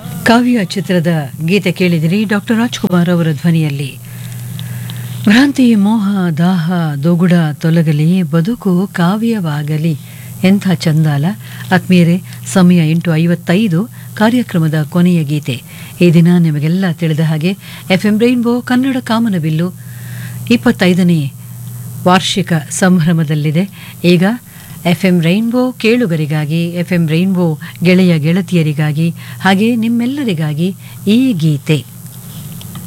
ಕಾವ್ಯ ಚಿತ್ರದ ಗೀತೆ ಕೇಳಿದಿರಿ ಡಾಕ್ಟರ್ ರಾಜ್ಕುಮಾರ್ ಅವರ ಧ್ವನಿಯಲ್ಲಿ ಭ್ರಾಂತಿ ಮೋಹ ದಾಹ ದೊಗುಡ ತೊಲಗಲಿ ಬದುಕು ಕಾವ್ಯವಾಗಲಿ ಎಂಥ ಚಂದಾಲ ಆತ್ಮೀಯರೇ ಸಮಯ ಎಂಟು ಐವತ್ತೈದು ಕಾರ್ಯಕ್ರಮದ ಕೊನೆಯ ಗೀತೆ ಈ ದಿನ ನಿಮಗೆಲ್ಲ ತಿಳಿದ ಹಾಗೆ ಎಫ್ ಎಂ ರೈನ್ಬೋ ಕನ್ನಡ ಕಾಮನಬಿಲ್ಲು ಇಪ್ಪತ್ತೈದನೇ ವಾರ್ಷಿಕ ಸಂಭ್ರಮದಲ್ಲಿದೆ ಈಗ ಎಫ್ ಎಂ ರೈನ್ಬೋ ಕೇಳುಗರಿಗಾಗಿ ಎಫ್ ಎಂ ರೈನ್ಬೋ ಗೆಳೆಯ ಗೆಳತಿಯರಿಗಾಗಿ ಹಾಗೆ ನಿಮ್ಮೆಲ್ಲರಿಗಾಗಿ ಈ ಗೀತೆ